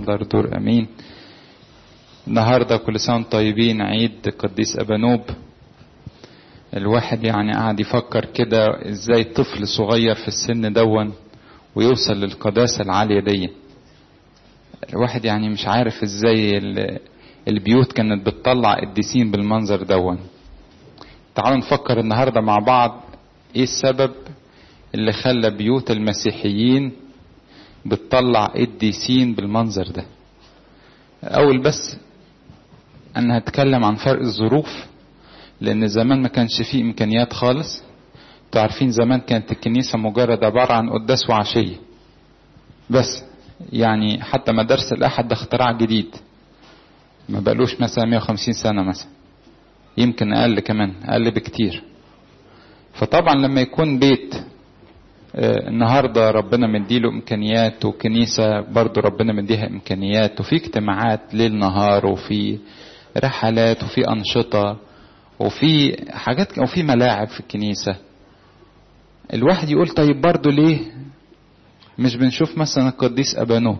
دار دور امين النهارده كل سنه وانتم طيبين عيد قديس ابانوب الواحد يعني قاعد يفكر كده ازاي طفل صغير في السن دون ويوصل للقداسه العاليه دي الواحد يعني مش عارف ازاي البيوت كانت بتطلع قديسين بالمنظر دون تعالوا نفكر النهارده مع بعض ايه السبب اللي خلى بيوت المسيحيين بتطلع قديسين بالمنظر ده اول بس انا هتكلم عن فرق الظروف لان زمان ما كانش فيه امكانيات خالص انتوا عارفين زمان كانت الكنيسه مجرد عباره عن قداس وعشيه بس يعني حتى مدارس الاحد ده اختراع جديد ما بقالوش مثلا 150 سنه مثلا يمكن اقل كمان اقل بكتير فطبعا لما يكون بيت النهاردة ربنا مديله إمكانيات وكنيسة برضو ربنا مديها إمكانيات وفي اجتماعات ليل نهار وفي رحلات وفي أنشطة وفي حاجات وفي ملاعب في الكنيسة الواحد يقول طيب برضو ليه مش بنشوف مثلا القديس أبانوب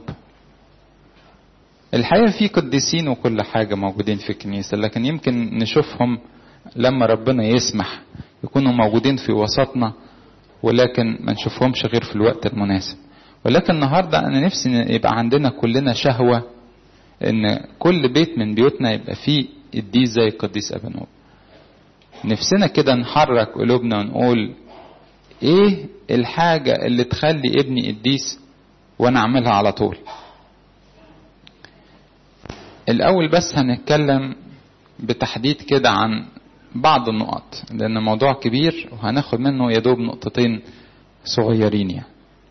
الحقيقة في قديسين وكل حاجة موجودين في الكنيسة لكن يمكن نشوفهم لما ربنا يسمح يكونوا موجودين في وسطنا ولكن ما نشوفهمش غير في الوقت المناسب ولكن النهارده انا نفسي يبقى عندنا كلنا شهوه ان كل بيت من بيوتنا يبقى فيه قديس زي القديس ابانوب نفسنا كده نحرك قلوبنا ونقول ايه الحاجه اللي تخلي ابني قديس وانا اعملها على طول الاول بس هنتكلم بتحديد كده عن بعض النقط لأن الموضوع كبير وهناخد منه يا دوب نقطتين صغيرين يعني.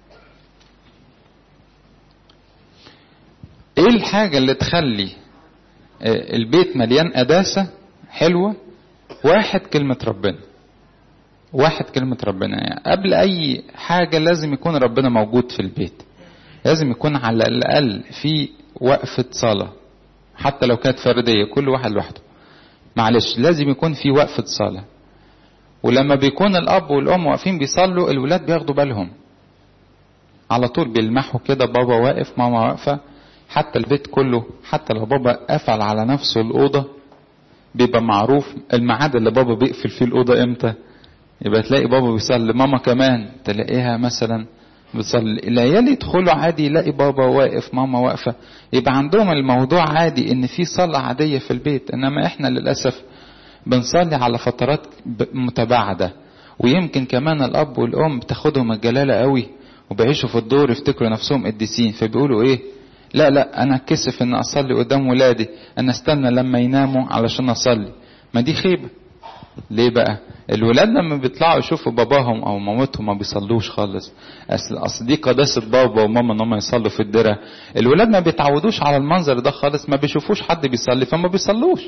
ايه الحاجة اللي تخلي البيت مليان قداسة حلوة واحد كلمة ربنا واحد كلمة ربنا يعني قبل أي حاجة لازم يكون ربنا موجود في البيت لازم يكون على الأقل في وقفة صلاة حتى لو كانت فردية كل واحد لوحده معلش لازم يكون في وقفة صلاة ولما بيكون الأب والأم واقفين بيصلوا الولاد بياخدوا بالهم على طول بيلمحوا كده بابا واقف ماما واقفة حتى البيت كله حتى لو بابا قفل على نفسه الأوضة بيبقى معروف الميعاد اللي بابا بيقفل فيه الأوضة إمتى يبقى تلاقي بابا بيصلي ماما كمان تلاقيها مثلا بتصلي العيال يدخلوا عادي يلاقي بابا واقف ماما واقفة يبقى عندهم الموضوع عادي ان في صلاة عادية في البيت انما احنا للأسف بنصلي على فترات متباعدة ويمكن كمان الاب والام بتاخدهم الجلالة قوي وبيعيشوا في الدور يفتكروا نفسهم قديسين فبيقولوا ايه لا لا انا كسف ان اصلي قدام ولادي انا استنى لما يناموا علشان اصلي ما دي خيبه ليه بقى الولاد لما بيطلعوا يشوفوا باباهم او مامتهم ما بيصلوش خالص اصل اصل دي قداسه بابا وماما ان هم يصلوا في الدره الولاد ما بيتعودوش على المنظر ده خالص ما بيشوفوش حد بيصلي فما بيصلوش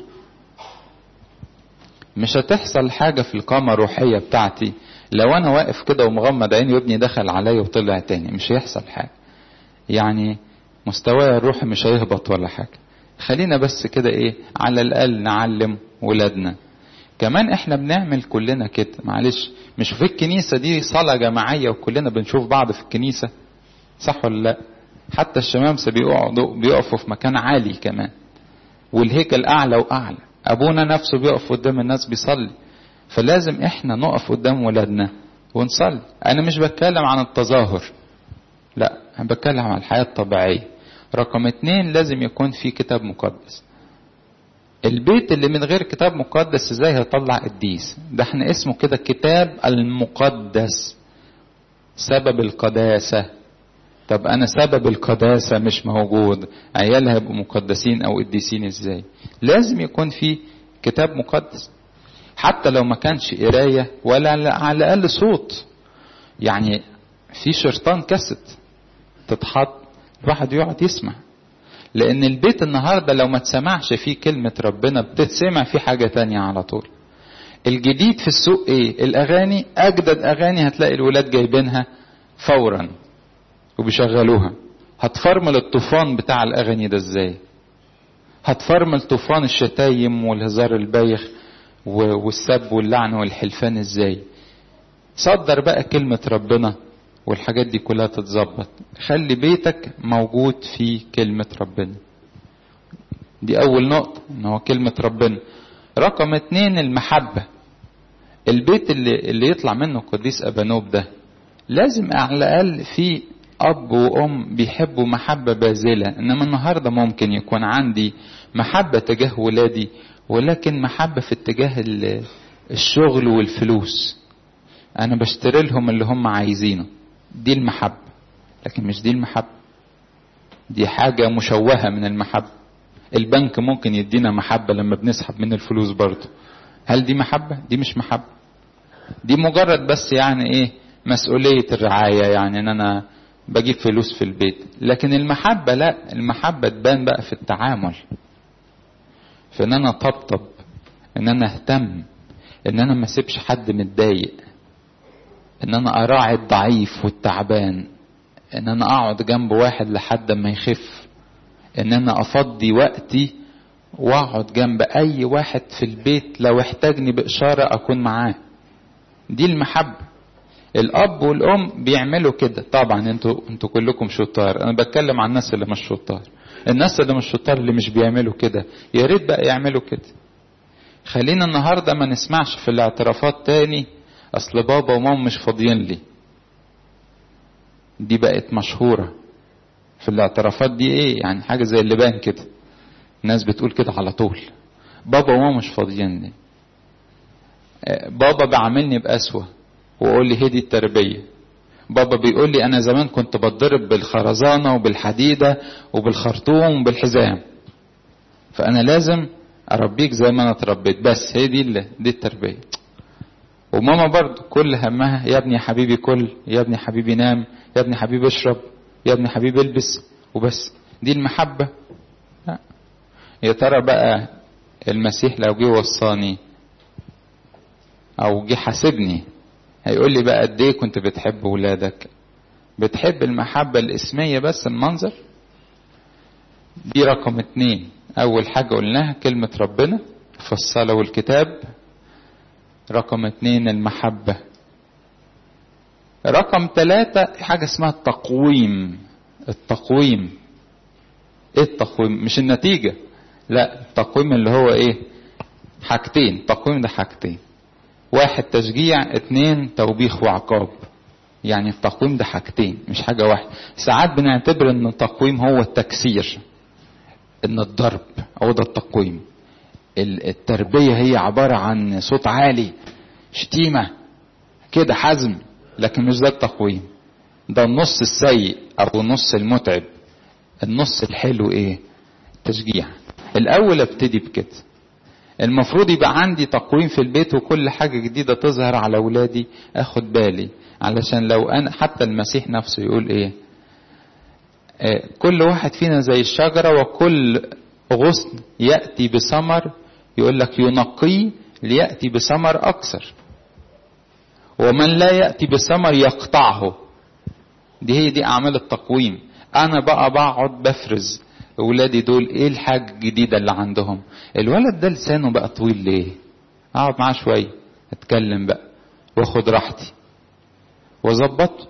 مش هتحصل حاجة في القامة الروحية بتاعتي لو أنا واقف كده ومغمض عيني وابني دخل عليا وطلع تاني مش هيحصل حاجة يعني مستواي الروحي مش هيهبط ولا حاجة خلينا بس كده ايه على الأقل نعلم ولادنا كمان احنا بنعمل كلنا كده معلش مش في الكنيسة دي صلاة جماعية وكلنا بنشوف بعض في الكنيسة صح ولا لا حتى الشمامسة بيقعدوا بيقفوا في مكان عالي كمان والهيكل أعلى وأعلى أبونا نفسه بيقف قدام الناس بيصلي فلازم احنا نقف قدام ولادنا ونصلي أنا مش بتكلم عن التظاهر لا أنا بتكلم عن الحياة الطبيعية رقم اتنين لازم يكون في كتاب مقدس البيت اللي من غير كتاب مقدس ازاي هيطلع قديس ده احنا اسمه كده كتاب المقدس سبب القداسة طب انا سبب القداسة مش موجود عيال هيبقوا مقدسين او قديسين ازاي لازم يكون في كتاب مقدس حتى لو ما كانش قراية ولا على الاقل صوت يعني في شرطان كست تتحط الواحد يقعد يسمع لان البيت النهاردة لو ما تسمعش فيه كلمة ربنا بتتسمع فيه حاجة تانية على طول الجديد في السوق ايه الاغاني اجدد اغاني هتلاقي الولاد جايبينها فورا وبيشغلوها هتفرمل الطوفان بتاع الاغاني ده ازاي هتفرمل طوفان الشتايم والهزار البايخ والسب واللعن والحلفان ازاي صدر بقى كلمة ربنا والحاجات دي كلها تتظبط خلي بيتك موجود فيه كلمة ربنا دي أول نقطة إن هو كلمة ربنا رقم اتنين المحبة البيت اللي, اللي يطلع منه قديس أبانوب ده لازم على الأقل في أب وأم بيحبوا محبة باذلة إنما النهاردة ممكن يكون عندي محبة تجاه ولادي ولكن محبة في اتجاه الشغل والفلوس أنا بشتري لهم اللي هم عايزينه دي المحبة لكن مش دي المحبة دي حاجة مشوهة من المحبة البنك ممكن يدينا محبة لما بنسحب من الفلوس برضه هل دي محبة؟ دي مش محبة دي مجرد بس يعني ايه مسؤولية الرعاية يعني ان انا بجيب فلوس في البيت لكن المحبة لا المحبة تبان بقى في التعامل في ان انا طبطب ان انا اهتم ان انا ما اسيبش حد متضايق ان انا اراعي الضعيف والتعبان ان انا اقعد جنب واحد لحد ما يخف ان انا افضي وقتي واقعد جنب اي واحد في البيت لو احتاجني باشاره اكون معاه دي المحبه الاب والام بيعملوا كده طبعا انتوا انتوا كلكم شطار انا بتكلم عن الناس اللي مش شطار الناس اللي مش شطار اللي مش بيعملوا كده يا ريت بقى يعملوا كده خلينا النهارده ما نسمعش في الاعترافات تاني اصل بابا وماما مش فاضيين لي دي بقت مشهوره في الاعترافات دي ايه يعني حاجه زي اللبان كده الناس بتقول كده على طول بابا وماما مش فاضيين لي بابا بيعاملني بقسوه ويقول لي هي دي التربيه بابا بيقول لي انا زمان كنت بتضرب بالخرزانه وبالحديده وبالخرطوم وبالحزام فانا لازم اربيك زي ما انا اتربيت بس هي دي اللي دي التربيه وماما برضو كل همها يا ابني يا حبيبي كل يا ابني حبيبي نام يا ابني حبيبي اشرب يا ابني حبيبي البس وبس دي المحبة لا. يا ترى بقى المسيح لو جه وصاني او جه حاسبني هيقول لي بقى قد ايه كنت بتحب ولادك بتحب المحبة الاسمية بس المنظر دي رقم اتنين اول حاجة قلناها كلمة ربنا في الصلاة والكتاب رقم اتنين المحبة رقم ثلاثة حاجة اسمها التقويم التقويم ايه التقويم مش النتيجة لا التقويم اللي هو ايه حاجتين التقويم ده حاجتين واحد تشجيع اتنين توبيخ وعقاب يعني التقويم ده حاجتين مش حاجة واحدة ساعات بنعتبر ان التقويم هو التكسير ان الضرب هو ده التقويم التربية هي عبارة عن صوت عالي شتيمة كده حزم لكن مش ده التقويم ده النص السيء او النص المتعب النص الحلو ايه تشجيع الاول ابتدي بكده المفروض يبقى عندي تقويم في البيت وكل حاجة جديدة تظهر على أولادي أخد بالي علشان لو أنا حتى المسيح نفسه يقول إيه آه كل واحد فينا زي الشجرة وكل غصن يأتي بثمر يقول لك ينقيه ليأتي بثمر أكثر ومن لا يأتي بثمر يقطعه دي هي دي أعمال التقويم أنا بقى بقعد بفرز أولادي دول إيه الحاجة الجديدة اللي عندهم الولد ده لسانه بقى طويل ليه أقعد معاه شوية أتكلم بقى وأخد راحتي وأظبط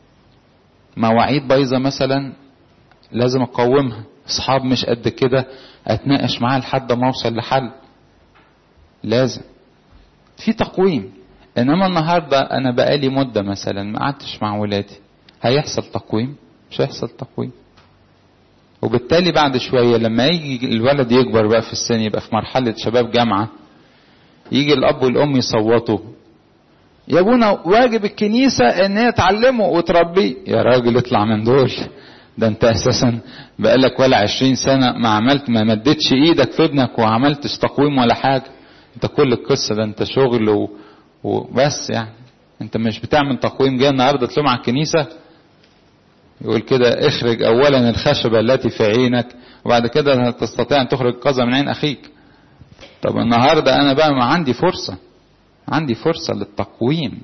مواعيد بايظة مثلا لازم أقومها أصحاب مش قد كده أتناقش معاه لحد ما أوصل لحل لازم في تقويم انما النهارده انا بقالي مده مثلا ما قعدتش مع ولادي هيحصل تقويم مش هيحصل تقويم وبالتالي بعد شويه لما يجي الولد يكبر بقى في السن يبقى في مرحله شباب جامعه يجي الاب والام يصوتوا يا ابونا واجب الكنيسه ان هي تعلمه وتربيه يا راجل اطلع من دول ده انت اساسا بقالك ولا عشرين سنه ما عملت ما مدتش ايدك في ابنك وعملتش تقويم ولا حاجه انت كل القصه ده انت شغل و... وبس يعني انت مش بتعمل تقويم جاي النهارده تلوم على الكنيسه يقول كده اخرج اولا الخشبه التي في عينك وبعد كده تستطيع ان تخرج قذى من عين اخيك طب النهارده انا بقى ما عندي فرصه عندي فرصه للتقويم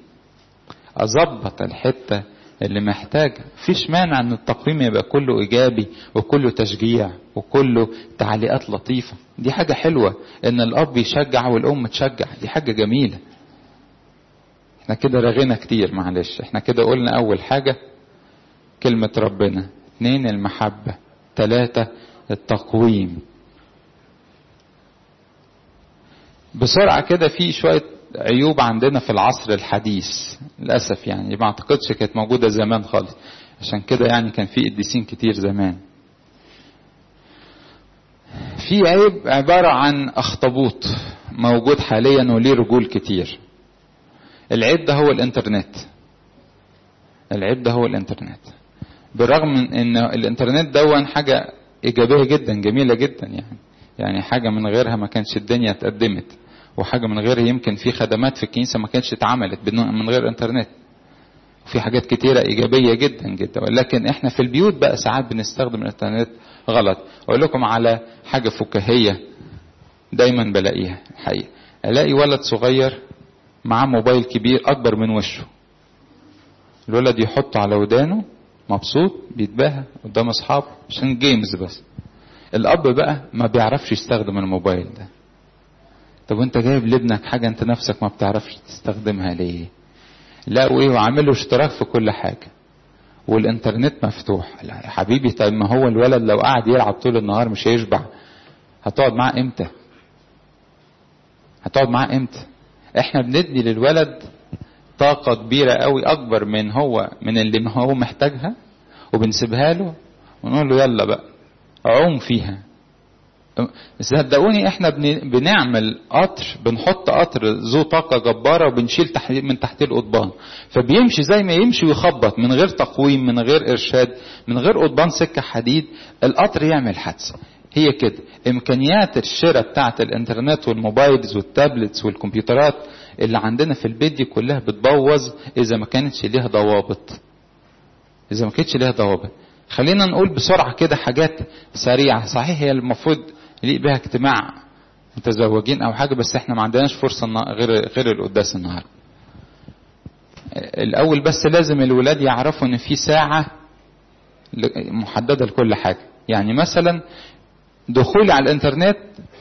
اظبط الحته اللي محتاجه مفيش مانع ان التقويم يبقى كله ايجابي وكله تشجيع وكله تعليقات لطيفه دي حاجه حلوه ان الاب يشجع والام تشجع دي حاجه جميله احنا كده رغينا كتير معلش احنا كده قلنا اول حاجة كلمة ربنا اتنين المحبة تلاتة التقويم بسرعة كده في شوية عيوب عندنا في العصر الحديث للأسف يعني ما اعتقدش كانت موجودة زمان خالص عشان كده يعني كان في قديسين كتير زمان في عيب عبارة عن أخطبوط موجود حاليا وليه رجول كتير العيب ده هو الانترنت العيب ده هو الانترنت بالرغم من ان الانترنت دون حاجة ايجابية جدا جميلة جدا يعني يعني حاجة من غيرها ما كانش الدنيا اتقدمت وحاجة من غيرها يمكن في خدمات في الكنيسة ما كانتش اتعملت من غير انترنت وفي حاجات كتيرة ايجابية جدا جدا ولكن احنا في البيوت بقى ساعات بنستخدم الانترنت غلط اقول لكم على حاجة فكاهية دايما بلاقيها حقيقة الاقي ولد صغير معاه موبايل كبير اكبر من وشه الولد يحطه على ودانه مبسوط بيتباهى قدام اصحابه عشان جيمز بس الاب بقى ما بيعرفش يستخدم الموبايل ده طب وانت جايب لابنك حاجه انت نفسك ما بتعرفش تستخدمها ليه لا وايه وعامل له اشتراك في كل حاجه والانترنت مفتوح لا يا حبيبي طيب ما هو الولد لو قعد يلعب طول النهار مش هيشبع هتقعد معاه امتى هتقعد معاه امتى احنا بندي للولد طاقة كبيرة قوي أكبر من هو من اللي هو محتاجها وبنسيبها له ونقول له يلا بقى عوم فيها صدقوني احنا بنعمل قطر بنحط قطر ذو طاقة جبارة وبنشيل تحت من تحتيه القضبان فبيمشي زي ما يمشي ويخبط من غير تقويم من غير إرشاد من غير قضبان سكة حديد القطر يعمل حادثة هي كده امكانيات الشراء بتاعت الانترنت والموبايلز والتابلتس والكمبيوترات اللي عندنا في البيت دي كلها بتبوظ اذا ما كانتش ليها ضوابط اذا ما كانتش ليها ضوابط خلينا نقول بسرعه كده حاجات سريعه صحيح هي المفروض يليق بها اجتماع متزوجين او حاجه بس احنا ما عندناش فرصه غير غير القداس النهارده الاول بس لازم الولاد يعرفوا ان في ساعه محدده لكل حاجه يعني مثلا دخولي على الانترنت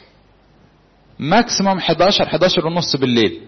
ماكسيموم 11 11 ونص بالليل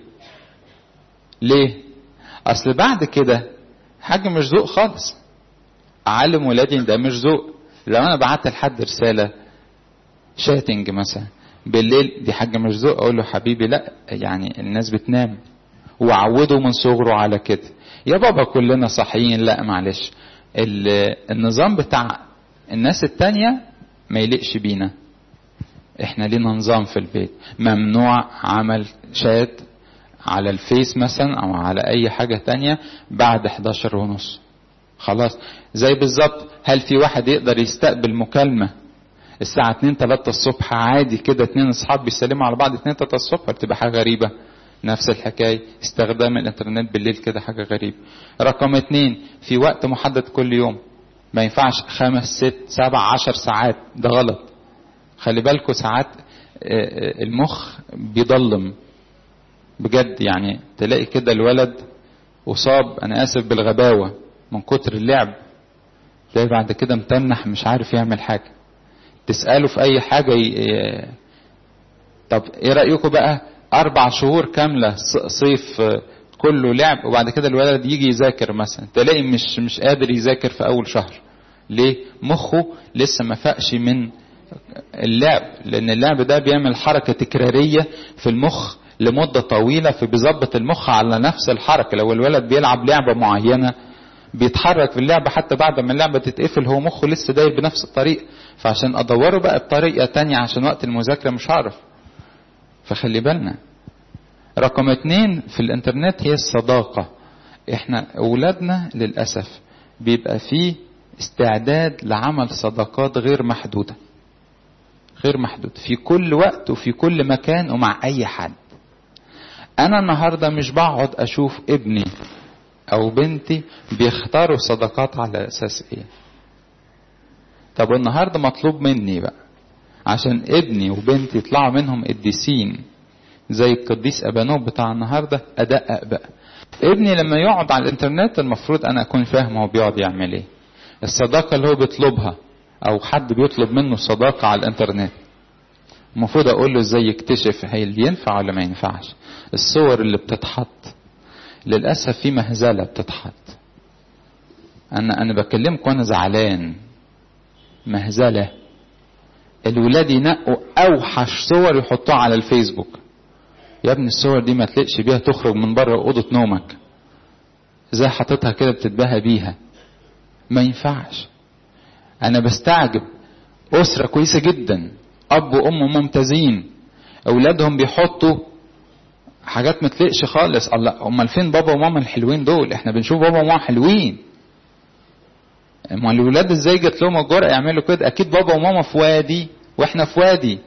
ليه اصل بعد كده حاجه مش ذوق خالص اعلم ولادي ان ده مش ذوق لو انا بعت لحد رساله شاتنج مثلا بالليل دي حاجه مش ذوق اقول له حبيبي لا يعني الناس بتنام وعوده من صغره على كده يا بابا كلنا صاحيين لا معلش النظام بتاع الناس التانية ما يليقش بينا احنا لينا نظام في البيت ممنوع عمل شات على الفيس مثلا او على اي حاجة تانية بعد 11 ونص خلاص زي بالظبط هل في واحد يقدر يستقبل مكالمة الساعة 2 3 الصبح عادي كده اتنين اصحاب بيسلموا على بعض 2 3 الصبح بتبقى حاجة غريبة نفس الحكاية استخدام الانترنت بالليل كده حاجة غريبة رقم اتنين في وقت محدد كل يوم ما ينفعش خمس ست سبع عشر ساعات ده غلط خلي بالكوا ساعات المخ بيضلم بجد يعني تلاقي كده الولد أصاب أنا آسف بالغباوة من كتر اللعب تلاقي بعد كده متنح مش عارف يعمل حاجة تسأله في أي حاجة ي... طب إيه رأيكم بقى أربع شهور كاملة صيف كله لعب وبعد كده الولد يجي يذاكر مثلا تلاقي مش مش قادر يذاكر في أول شهر ليه؟ مخه لسه ما فاقش من اللعب لأن اللعب ده بيعمل حركة تكرارية في المخ لمدة طويلة فبيظبط المخ على نفس الحركة لو الولد بيلعب لعبة معينة بيتحرك في اللعبة حتى بعد ما اللعبة تتقفل هو مخه لسه داير بنفس الطريق فعشان ادوره بقى بطريقة تانية عشان وقت المذاكرة مش هعرف فخلي بالنا رقم اتنين في الانترنت هي الصداقة احنا اولادنا للأسف بيبقى فيه استعداد لعمل صداقات غير محدودة غير محدود في كل وقت وفي كل مكان ومع اي حد انا النهاردة مش بقعد اشوف ابني او بنتي بيختاروا صداقات على اساس ايه طب النهاردة مطلوب مني بقى عشان ابني وبنتي يطلعوا منهم قديسين زي القديس ابانوب بتاع النهاردة ادقق بقى ابني لما يقعد على الانترنت المفروض انا اكون فاهم هو بيقعد يعمل ايه الصداقة اللي هو بيطلبها او حد بيطلب منه صداقة على الانترنت المفروض اقول له ازاي يكتشف هل ينفع ولا ما ينفعش الصور اللي بتتحط للاسف في مهزله بتتحط انا انا بكلمكم وانا زعلان مهزله الولاد ينقوا اوحش صور يحطوها على الفيسبوك يا ابني الصور دي ما تلقش بيها تخرج من بره اوضه نومك ازاي حاططها كده بتتباهى بيها ما ينفعش انا بستعجب اسره كويسه جدا اب وام ممتازين اولادهم بيحطوا حاجات ما تلقش خالص الله امال فين بابا وماما الحلوين دول احنا بنشوف بابا وماما حلوين امال الولاد ازاي جات لهم الجرأة يعملوا كده اكيد بابا وماما في وادي واحنا في وادي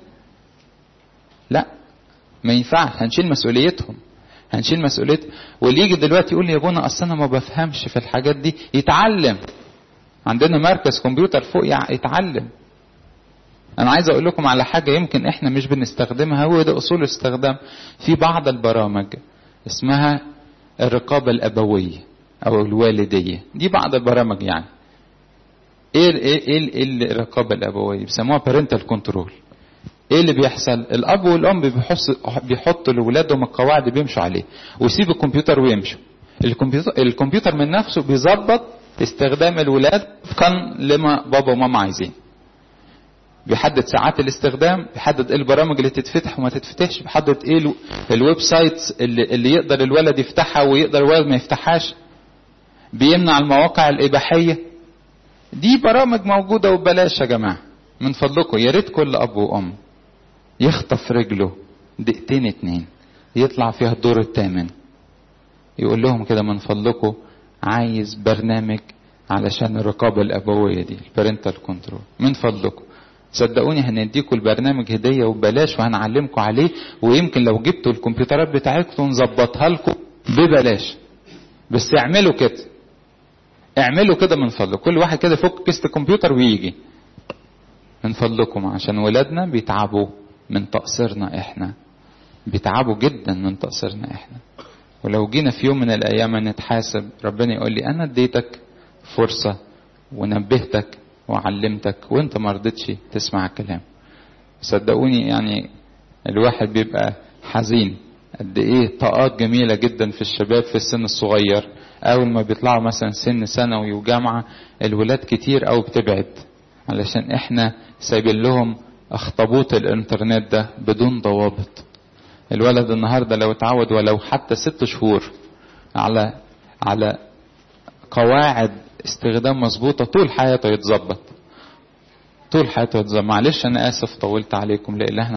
لا ما ينفعش هنشيل مسؤوليتهم هنشيل مسؤوليه واللي يجي دلوقتي يقول لي يا ابونا اصل انا ما بفهمش في الحاجات دي يتعلم عندنا مركز كمبيوتر فوق يتعلم انا عايز اقول لكم على حاجه يمكن احنا مش بنستخدمها هو ده اصول الاستخدام في بعض البرامج اسمها الرقابه الابويه او الوالديه دي بعض البرامج يعني ايه ايه ايه, إيه الرقابه الابويه بيسموها بارنتال كنترول ايه اللي بيحصل الاب والام بيحطوا بيحطوا لاولادهم القواعد اللي بيمشوا عليه ويسيب الكمبيوتر ويمشوا الكمبيوتر الكمبيوتر من نفسه بيظبط استخدام الولاد وفقا لما بابا وماما عايزين بيحدد ساعات الاستخدام بيحدد ايه البرامج اللي تتفتح وما تتفتحش بيحدد ايه الويب سايتس اللي, اللي يقدر الولد يفتحها ويقدر الولد ما يفتحهاش بيمنع المواقع الاباحيه دي برامج موجوده وببلاش يا جماعه من فضلكم يا ريت كل اب وام يخطف رجله دقيقتين اتنين يطلع فيها الدور الثامن يقول لهم كده من فضلكم عايز برنامج علشان الرقابة الأبوية دي البارنتال كنترول من فضلكم صدقوني هنديكم البرنامج هدية وببلاش وهنعلمكم عليه ويمكن لو جبتوا الكمبيوترات بتاعتكم نظبطها لكم ببلاش بس اعملوا كده اعملوا كده من فضلكم كل واحد كده يفك كيسة الكمبيوتر ويجي من فضلكم عشان ولادنا بيتعبوا من تقصيرنا احنا بيتعبوا جدا من تقصيرنا احنا ولو جينا في يوم من الايام نتحاسب ربنا يقول لي انا اديتك فرصه ونبهتك وعلمتك وانت ما رضيتش تسمع الكلام صدقوني يعني الواحد بيبقى حزين قد ايه طاقات جميله جدا في الشباب في السن الصغير اول ما بيطلعوا مثلا سن ثانوي وجامعه الولاد كتير او بتبعد علشان احنا سايبين لهم اخطبوط الانترنت ده بدون ضوابط الولد النهارده لو اتعود ولو حتى ست شهور على على قواعد استخدام مظبوطه طول حياته يتظبط طول حياته يتظبط معلش انا اسف طولت عليكم لان احنا